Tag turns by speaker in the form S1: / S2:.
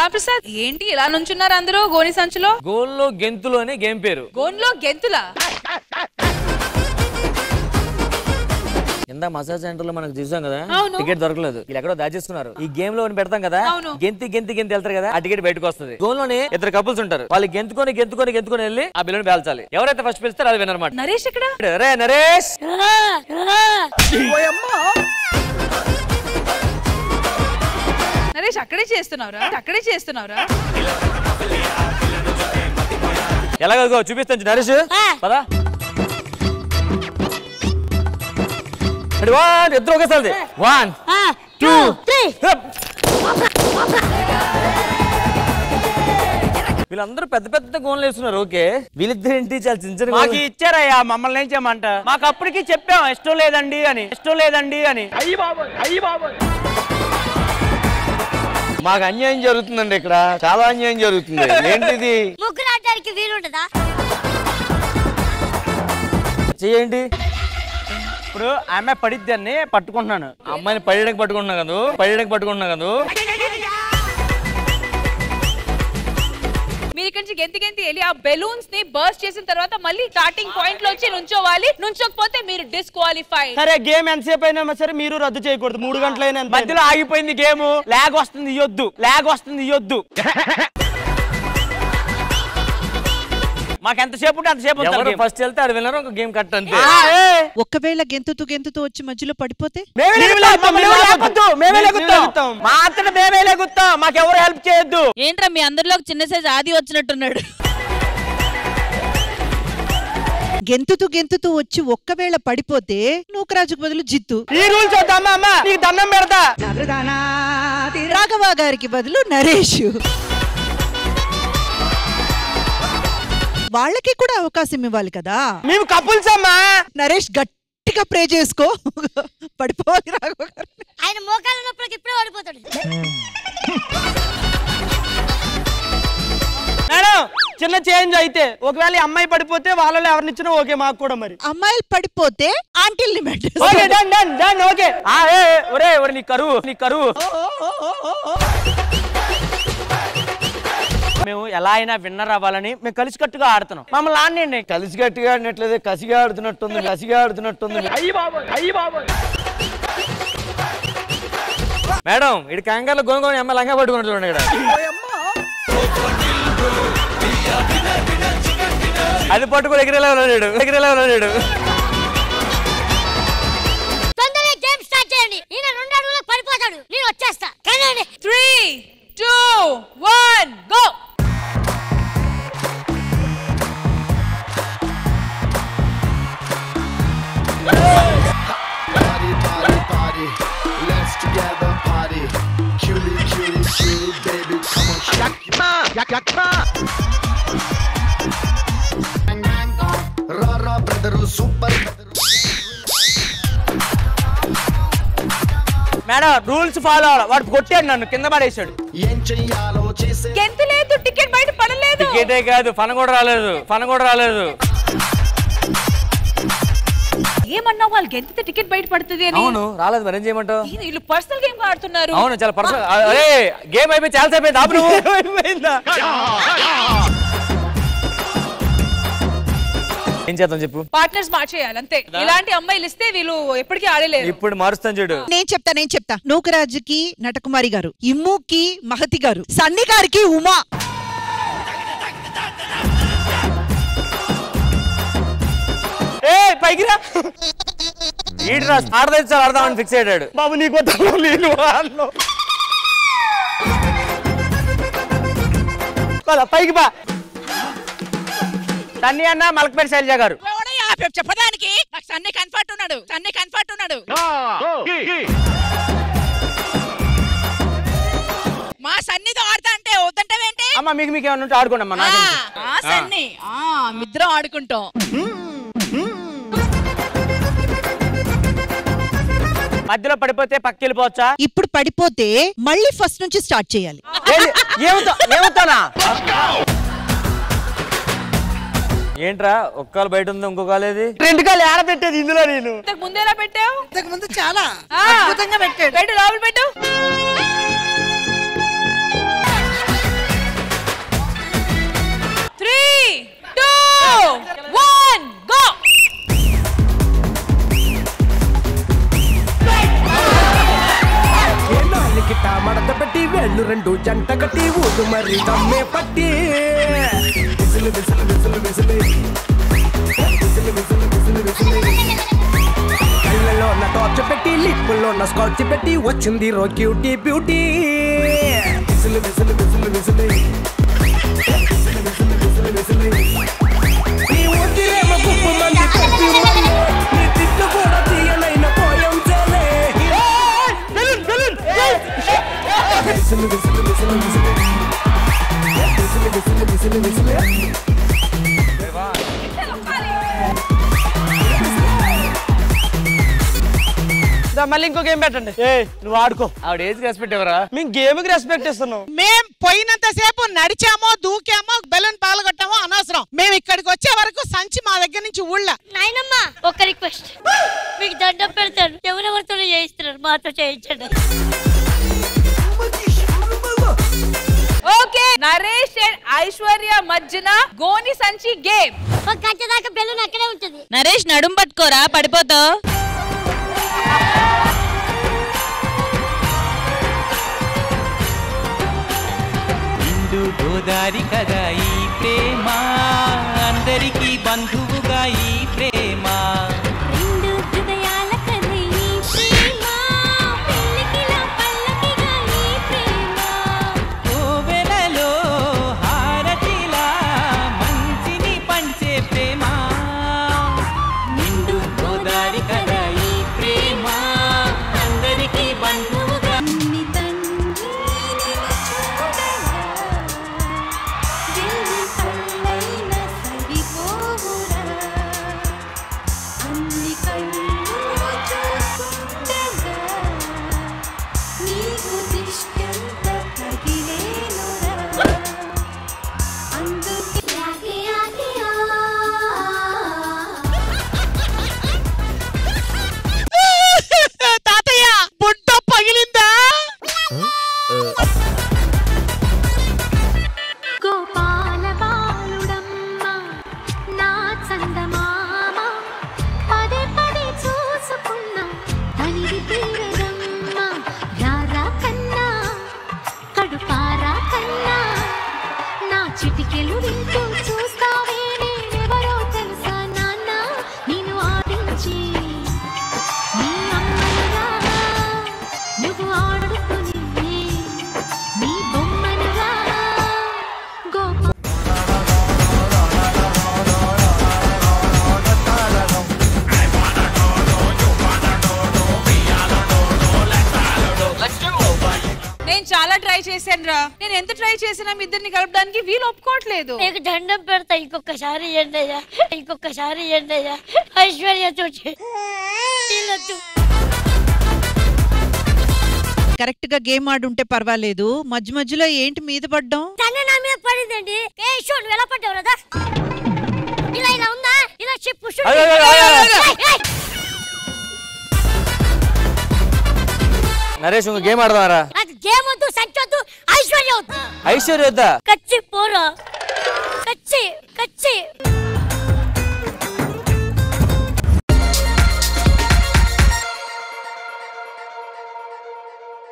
S1: రామప్రసాద్ ఏంటి ఇలా నుంచున్నారు అందరూ గోని సంచులో
S2: గోల్లో గెంతులు అనే గేమ్ పేరు
S1: గోన్లో గెంతులా
S2: ఇందా మసాజ్ సెంటర్ లో మనకు చూసాం కదా
S1: అవును.
S2: టికెట్ దొరకలేదు వీళ్ళు ఎక్కడో దాచేసుకున్నారు ఈ గేమ్ లో ఒకటి పెడతాం కదా
S1: అవును.
S2: గెంతి గెంతి గెంతి వెళ్తారు కదా ఆ టికెట్ బయటకు వస్తుంది గోల్ లోనే ఇద్దరు కపుల్స్ ఉంటారు వాళ్ళు గెంతుకొని గెంతుకొని గెంతుకొని వెళ్ళి ఆ బిల్లుని పేల్చాలి ఎవరైతే ఫస్ట్ పిలుస్తారో అది వినరమాట
S1: నరేష్ ఎక్కడ
S2: రే నరేష్
S1: నరేష్ అక్కడే చేస్తున్నావురా అక్కడే చేస్తున్నావురా
S2: ఎలాగో చూపిస్తాను చూడు, నరేష్ పదా వన్ ఇద్దరు ఒకేసారి వన్ టూ వీళ్ళందరూ పెద్ద పెద్ద గోన్లు వేస్తున్నారు ఓకే వీళ్ళిద్దరు ఏంటి చాలా చిన్న చిన్న
S3: మాకు
S2: గోన్లు.
S3: ఇచ్చారయ్యా మమ్మల్ని ఏం చేయమంట మాకు అప్పటికి చెప్పాం ఇష్టం లేదండి అని ఇష్టం లేదండి అని
S2: మాకు అన్యాయం జరుగుతుందండి ఇక్కడ చాలా అన్యాయం జరుగుతుంది ఏంటిది
S4: ముగ్గురు ఆడడానికి వీలుంటదా
S2: చేయండి
S3: ఇప్పుడు ఆమె పడిద్ది అని పట్టుకుంటున్నాను
S2: అమ్మాయిని పడేయడానికి పట్టుకుంటున్నా కదా పడేయడానికి పట్టుకుంటున్నా కదా
S1: మీరు ఇక్కడి నుంచి గెంతి గెంతి వెళ్ళి ఆ బెలూన్స్ ని బర్స్ట్ చేసిన తర్వాత మళ్ళీ స్టార్టింగ్ పాయింట్ లో వచ్చి నుంచోవాలి నుంచోకపోతే మీరు డిస్క్వాలిఫై
S3: సరే గేమ్ ఎంతసేపు అయినా సరే మీరు రద్దు చేయకూడదు మూడు గంటలైనా మధ్యలో ఆగిపోయింది గేమ్ లాగ్ వస్తుంది ఇయ్యొద్దు లాగ్ వస్తుంది ఇయ్యొద్దు మాకు ఎంతసేపు ఉంటే అంతసేపు ఉంచాలి
S2: ఎవరు
S3: game.
S2: ఫస్ట్ వెళ్తే అది వినరు ఒక గేమ్ కట్ అంతే
S3: ఆ, ఏ,
S5: ఒకవేళ గెంతుతూ గెంతుతూ వచ్చి మధ్యలో పడిపోతే
S3: మేమే లేగుతాం, మేమే లేగుతాం, మేమే లేగుతాం. మా అంతటా మేమే లేగుతాం మాకెవరు హెల్ప్ చేయొద్దు
S6: ఏంట్రా మీ అందరిలో చిన్న సైజ్ ఆది వచ్చినట్టున్నాడు
S5: గెంతుతూ గెంతుతూ వచ్చి ఒక్కవేళ పడిపోతే నూకరాజుకు బదులు జిత్తు
S3: ఈ రూల్స్ వద్దమ్మా అమ్మ నీకు దండం పెడతా
S5: రాఘవ గారికి బదులు నరేష్ వాళ్ళకి కూడా అవకాశం ఇవ్వాలి కదా
S3: మేము కపుల్స్ అమ్మా
S5: నరేష్ గట్టిగా ప్రే చేసుకో పడిపోవాలి రాఘవ గారు
S4: ఆయన మోకాళ్ళ నొప్పులకి ఇప్పుడే ఓడిపోతాడు
S3: మేడం చిన్న చేంజ్ అయితే ఒకవేళ ఈ అమ్మాయి పడిపోతే వాళ్ళలో ఎవరినిచ్చినా ఓకే మాకు కూడా మరి
S5: అమ్మాయిలు పడిపోతే ఆంటీల్ని
S3: okay done done done okay ఆ ఏ ఏ, ఒరే ఒరే నీ కరువు నీ కరువు మేము ఎలా అయినా విన్నర్ అవ్వాలని మేము కలిసికట్టుగా ఆడుతున్నాం మమ్మల్ని ఆడండి
S2: కలిసి గట్టిగా ఆడినట్లేదు కసిగా ఆడుతున్నట్టుంది కసిగా ఆడుతున్నట్టుంది మేడం ఇటు కంగారులో గోంగోని అమ్మాయి లంగా పట్టుకున్నాడు చూడండి ఇక్కడ అది పట్టుకుని ఎగిరేలా ఉన్నాడు ఎగిరేలా ఉన్నాడు
S4: తొందరగా గేమ్ స్టార్ట్ చేయండి ఈయన రెండు అడుగులకు పడిపోతాడు నేను వచ్చేస్తా కానీ
S1: three two one go
S7: Party, party, party. Let's together party. Cutie, cutie, cutie, baby, come on, shake it. Yak, yak, Bang, bang, oh. Ra, ra, brother, super brother.
S3: Madam rules follow అవ్వాలి వాడు కొట్టాడు నన్ను కింద పడేసాడు
S7: ఏం చెయ్యాలో చేసే
S1: గెంతు లేదు ticket బయట పడలేదు
S2: టికెటే కాదు ఫన్ కూడా రాలేదు ఫన్ కూడా రాలేదు
S1: ఏమన్నావు వాళ్ళు గెంతితే టికెట్ బయట పడుతుంది అని
S2: అవును రాలేదు మరి ఏం చేయమంటావు
S1: ఈయన వీళ్ళు పర్సనల్ గేమ్ ఆడుతున్నారు
S2: అవును చాలా పర్సనల్ అరే గేమ్ అయిపోయి చాలా సేపు అయింది ఆపు నువ్వు
S3: అయిపోయిందా?
S2: ఏం చేద్దాం చెప్పు
S1: పార్ట్నర్స్ మార్చేయాలి అంతే ఇలాంటి అమ్మాయిలు ఇస్తే వీళ్ళు ఎప్పటికీ ఆడలేరు
S2: ఇప్పుడు మారుస్తాను చూడు
S5: నేను చెప్తా నేను చెప్తా నూకరాజుకి నటకుమారి గారు ఇమ్ముకి మహతి గారు సన్ని గారికి ఉమా
S3: ఏ పైకి రా
S2: వీడు రా ఆడదైతే చాలా ఆడదామని ఫిక్స్ అయ్యాడు
S3: బాబు నీకు వద్దాను నేను వాళ్ళు పద, పైకి బా తన్ని అన్న మలకపేట శైలజ గారు
S6: చెప్పడానికి నాకు సన్ని కన్ఫర్ట్ ఉన్నాడు సన్ని కన్ఫర్ట్ ఉన్నాడు మా సన్నితో ఆడతా అంటే వద్దంటావేంటి
S3: అమ్మ మీకు మీకు ఏమన్నా ఉంటే ఆడుకోండి అమ్మా నాకు ఎందుకు?
S6: ఆ సన్ని ఆ మిద్దరం ఆడుకుంటాం
S3: మధ్యలో పడిపోతే పక్కకి వెళ్ళిపోవచ్చా
S5: ఇప్పుడు పడిపోతే మళ్ళీ ఫస్ట్ నుంచి స్టార్ట్ చేయాలి
S3: ఏంటి? ఏమవుతా ఏమవుతానా
S2: ఏంట్రా ఒక్క కాలు బయట ఉంది ఇంకో కాలు ఏది
S3: రెండు కాలు ఏడ పెట్టేది ఇందులో నేను
S1: ఇంతకు ముందేలా పెట్టావు
S5: ఇంతకు ముందు చాలా
S1: ఆ, పెట్టు లోపల పెట్టు
S8: మడత పెట్టి వేళ్ళు రెండు జంట కట్టి ఊదు మరి దమ్మే పట్టి విసిలు విసిలు విసిలు విసిలు విసిలు విసిలు విసిలు విసిలు కళ్ళలో ఉన్న టార్చ్ పెట్టి లిప్పుల్లో ఉన్న స్కాచ్ పెట్టి వచ్చింది రో క్యూటీ బ్యూటీ విసిలు విసిలు విసిలు విసిలు విసిలు విసిలు విసిలు విసిలు నీ ఒత్తిరేమో గుప్పు మంది కప్పి వల్లే. నీ తిట్టు కూడా తీయనైన పోయం చేలే. విసిలు విసిలు విసిలు విసిలు. విసిలు విసిలు విసిలు విసిలు.
S3: దా, మళ్ళీ ఇంకో గేమ్ పెట్టండి ఏ నువ్వు ఆడుకో
S2: ఆవిడ ఏజ్ రెస్పెక్ట్ ఎవరా
S3: మేము గేమ్ కి రెస్పెక్ట్ ఇస్తున్నాం
S6: మేం పోయినంత సేపు నడిచామో దూకామో బెలూన్ పాల్గొట్టామో అనవసరం మేము ఇక్కడికి వచ్చే వరకు సంచి మా దగ్గర నుంచి ఊళ్ళ
S4: నాయనమ్మ ఒక్క రిక్వెస్ట్ మీకు దండం పెడతాను ఎవరెవరితో చేయిస్తున్నారు మాతో చేయించండి
S1: ఓకే నరేష్ అండ్ ఐశ్వర్య మధ్యన గోని సంచి గేమ్
S4: ఒక గంట దాకా బెలూన్ అక్కడే ఉంటుంది
S6: నరేష్ నడుం పట్టుకోరా పడిపోతావు
S9: నిండు గోదారి కదా ఈ ప్రేమ అందరికీ బంధువుగా ఈ ప్రేమ
S4: రెండు హృదయాల కథ ఈ ప్రేమ పెళ్ళికిలా పల్లకిగా ఈ ప్రేమ
S9: కోవెలలో హారతిలా మంచిని పంచే ప్రేమ నిండు గోదారి కదా ఈ ప్రేమ అందరికీ బంధువుగా
S4: నీ తండ్రి కళ్ళైన సరిపోవురా అన్ని కళ్ళు చూస్తుండగా నీకు దిష్టంత తగిలేనురా అందుకే ఆగి ఆగి
S6: తాతయ్య బుట్ట పగిలిందా
S4: గోపాల బాలుడమ్మ నా చందమామ పదే పదే చూసుకున్నా తనివి తీరదమ్మ రారా కన్నా కడుపారా కన్నా నా చిటికెలు వింటూ చూస్తావే నేనెవరో తెలుసా నాన్న నేను ఆడించి నీ అమ్మనుగా నువ్వు ఆడుకుని నీ బొమ్మనుగా గోప
S1: నేను చాలా ట్రై చేశాను రా నేను ఎంత ట్రై చేసినా మీ ఇద్దరిని కలపడానికి వీలు ఒప్పుకోవట్లేదు
S4: నీకు దండం పెడతా ఇంకొకసారి ఇవ్వండి అయ్యా ఇంకొకసారి ఇవ్వండి అయ్యా ఐశ్వర్యతో వీళ్ళొద్దు
S5: కరెక్ట్ గా గేమ్ ఆడుంటే పర్వాలేదు మధ్య మధ్యలో ఏంటి మీద పడ్డం
S4: తన నా మీద పడిందండి ఏ షో నువ్వు ఎలా పడ్డావు కదా ఇలా ఇలా ఉందా ఇలా చెప్పు చూడు.
S2: అయ్యో, అయ్యో, అయ్యో, అయ్యో.
S4: ఏయ్, ఏయ్.
S2: నరేష్ ఇంకో గేమ్ ఆడదారా
S4: అది గేమ్ వద్దు సంచొద్దు ఐశ్వర్య వద్దు
S2: ఐశ్వర్య వద్దా
S4: కచ్చి పోరా కచ్చి కచ్చి